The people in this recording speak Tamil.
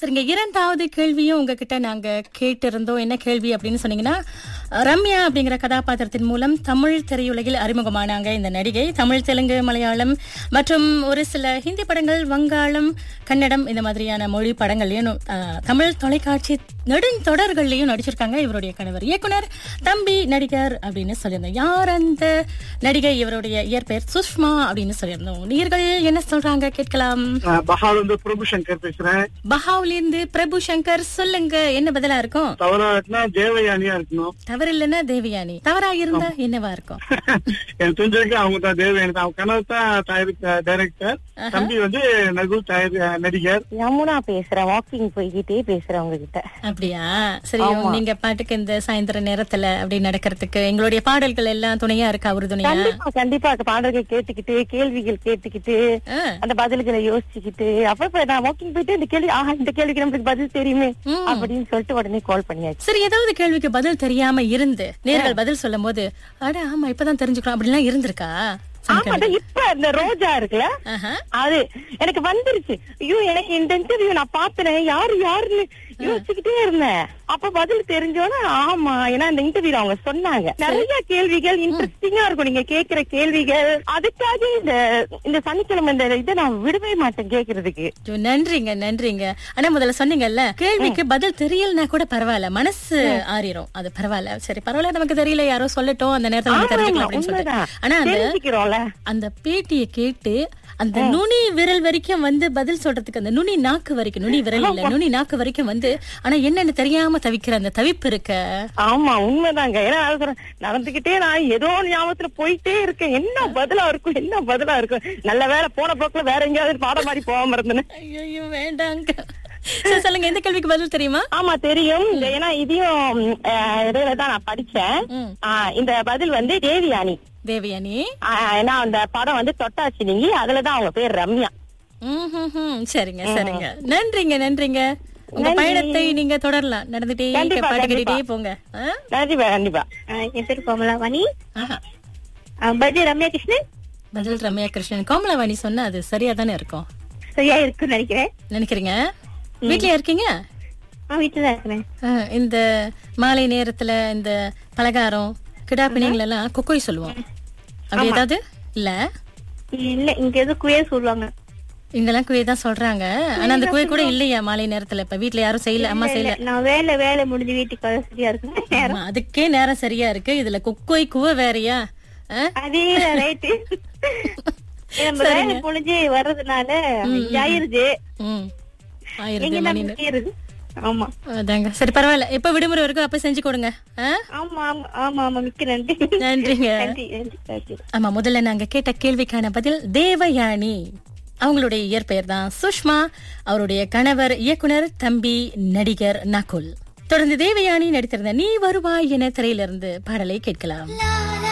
சரிங்க இரண்டாவது கேள்வியும் உங்ககிட்ட நாங்க கேட்டிருந்தோம் என்ன கேள்வி அப்படின்னு சொன்னீங்கன்னா ரம்யா அப்படிங்கிற கதாபாத்திரத்தின் மூலம் தமிழ் திரையுலகில் அறிமுகமானாங்க இந்த நடிகை தமிழ் தெலுங்கு மலையாளம் மற்றும் ஒரு சில ஹிந்தி படங்கள் வங்காளம் கன்னடம் இந்த மாதிரியான மொழி படங்கள்லயும் அஹ், தமிழ் தொலைக்காட்சி நெடுந்தொடர்கள்லயும் நடிச்சிருக்காங்க இவருடைய கணவர் இயக்குனர் தம்பி நடிகர் அப்படின்னு சொல்லியிருந்தோம் யார் அந்த நடிகை இவருடைய இயற்பெயர் சுஷ்மா அப்படின்னு சொல்லியிருந்தோம் நீர்கள் என்ன சொல்றாங்க கேட்கலாம் பஹால் வந்து பிரபு சங்கர் பேசுறேன் பஹாவ்லேருந்து பிரபு சங்கர் சொல்லுங்க என்ன பதிலா இருக்கும் தவறா இருக்குன்னா தேவயானியா இருக்கணும் தவறு இல்லைன்னா தேவயானி தவறா இருந்தா என்னவா இருக்கும் எனக்கு தெரிஞ்சிருக்கு அவங்க தான் தேவயானி தான் அவங்க கணவர் தான் டைரக்டர் தம்பி வந்து நகுல் தயாரி- நடிகர் யமுனா பேசுறேன் வாக்கிங் போய்கிட்டே பேசுறேன் உங்ககிட்ட அப்படியா சரி நீங்க பாட்டுக்கு இந்த சாயந்தர நேரத்துல அப்படி நடக்கிறதுக்கு எங்களுடைய பாடல்கள் எல்லாம் துணையா இருக்கா உறுதுணையா கண்டிப்பா கண்டிப்பா பாடல்கள் கேட்டுக்கிட்டு கேள்விகள் கேட்டுக்கிட்டு ஆ. அந்த பதில்களை யோசிச்சுக்கிட்டு அப்ப இப்ப நான் வாக்கிங் போயிட்டு இந்த கேள்வி ஆஹா இந்த கேள்விக்கு நம்மளுக்கு பதில் தெரியுமே ம். அப்படின்னு சொல்லிட்டு உடனே கால் பண்ணியாச்சு சரி ஏதாவது கேள்விக்கு பதில் தெரியாம இருந்து நேர்கள் பதில் சொல்லும் போது அட ஆமா இப்பதான் தெரிஞ்சுக்கிறோம் அப்படிலாம் இருந்திருக்கா ஆமா அதான் இப்ப இந்த ரோஜா இருக்குல்ல ஆஹா. அது எனக்கு வந்துருச்சு ஐயோ எனக்கு இந்த இன்டர்வியூ நான் பார்த்தேன் யாரு யாருன்னு யோசிச்சுக்கிட்டே இருந்தேன் அப்ப பதில் தெரிஞ்சோன்னா ஆமா ஏன்னா இந்த இன்டர்வியூ அவங்க சொன்னாங்க நிறைய கேள்விகள் இன்ட்ரெஸ்டிங்கா இருக்கும் நீங்க கேக்குற கேள்விகள் அதுக்காக இந்த இந்த சனிக்கிழமை இந்த இதை நான் விடவே மாட்டேன் கேக்குறதுக்கு ஐயோ, நன்றிங்க நன்றிங்க ஆனா முதல்ல சொன்னீங்கல்ல கேள்விக்கு பதில் தெரியலனா கூட பரவாயில்ல மனசு ஆறிரும் அது பரவாயில்ல சரி பரவாயில்ல நமக்கு தெரியல யாரோ சொல்லட்டும் அந்த நேரத்துல நம்ம ஆமா, தெரிஞ்சுக்கலாம் அப்படின்னு உண்மைதான். சொல்லிட்டு ஆனா அந்த தெரிஞ்சுக்கிறோம்ல அந்த பேட்டியை கேட்டு அந்த நுனி விரல் வரைக்கும் வந்து பதில் சொல்றதுக்கு அந்த நுனி நாக்கு வரைக்கும் நுனி விரல் இல்ல நுனி நாக்கு வரைக்கும் வந்து ஆனா என்னன்னு தெரியாம தவிக்கிற அந்த தவிப்பு இருக்க ஆமா உண்மைதாங்க ஏன்னா அது சொல்றேன், நடந்துகிட்டே நான் ஏதோ ஒரு ஞாபகத்துல போயிட்டே இருக்கேன் என்ன பதிலா இருக்கும் என்ன பதிலா இருக்கும் நல்ல வேலை போன போக்குல வேற எங்கேயாவது பாடம் மாதிரி போகாம இருந்தேன் ஐயோ வேண்டாங்க சரி, சொல்லுங்க எந்த கேள்விக்கு பதில் தெரியுமா ஆமா தெரியும் இந்த- ஏன்னா இதையும் அஹ், இடையில தான் நான் படிச்சேன் ம். ஆஹ், இந்த பதில் வந்து தேவியானி தேவயானி ஆஹ், ஏன்னா அந்த படம் வந்து தொட்டாச்சி நீங்கி அதுலதான் அவங்க பேர் ரம்யா ம், ம், ம். சரிங்க சரிங்க நன்றிங்க நன்றிங்க உங்க நன்றி. பயணத்தை நீங்க தொடரலாம் நடந்துட்டே கண்டிப்பா, பாட்டு கேட்டுட்டே கண்டிப்பா. போங்க ஆ? கண்டிப்பா கண்டிப்பா என் பேர் கோமலாவாணி ஆஹா. பஜ்ஜி ரம்யா கிருஷ்ணன் பதில் ரம்யா கிருஷ்ணன் கோமலவாணி சொன்னா அது சரியா தானே இருக்கும் சரியா இருக்குன்னு நினைக்கிறேன் நினைக்கிறீங்க வீட்லயா இருக்கீங்க நான் வீட்டுல தான் இருக்கிறேன் ஆ, இந்த மாலை நேரத்துல இந்த பலகாரம் கிடாப்பிணிகள் எல்லாம் கொக்கோய் சொல்லுவோம் அப்படி ஏதாவது இல்ல இல்ல இங்க எதுவும் குயர் சொல்லுவாங்க இங்கெல்லாம் குயே தான் சொல்றாங்க ஆனா அந்த குயே கூட இல்லையா மாலை நேரத்துல இப்ப வீட்ல யாரும் செய்யல அம்மா இல்ல, செய்யல இல்ல, நான் வேலை வேலை முடிஞ்சு வீட்டுக்கு வர சரியா இருக்கு ஆமா, அதுக்கே நேரம் சரியா இருக்கு இதுல குக்கோய் குவ வேறயா ஆ? அதே ரைட்டு நம்ம வேலை முடிஞ்சு வர்றதுனால ஆயிருது ம் எங்க ஆயிரத்தி நம்ம மணி செய்யறது ஆமா அதாங்க சரி பரவாயில்ல எப்ப விடுமுறை இருக்கும் அப்ப செஞ்சு கொடுங்க ஆ? ஆமா ஆமா ஆமா ஆமா மிக்க நன்றி நன்றிங்க நன்றி நன்றி நன்றி ஆமா முதல்ல நாங்க கேட்ட கேள்விக்கான பதில் தேவயானி அவங்களுடைய இயற்பெயர் தான் சுஷ்மா அவருடைய கணவர் இயக்குனர் தம்பி நடிகர் நகுல் தொடர்ந்து தேவயானி நடித்திருந்த நீ வருவாய் என திரையிலிருந்து பாடலை கேட்கலாம்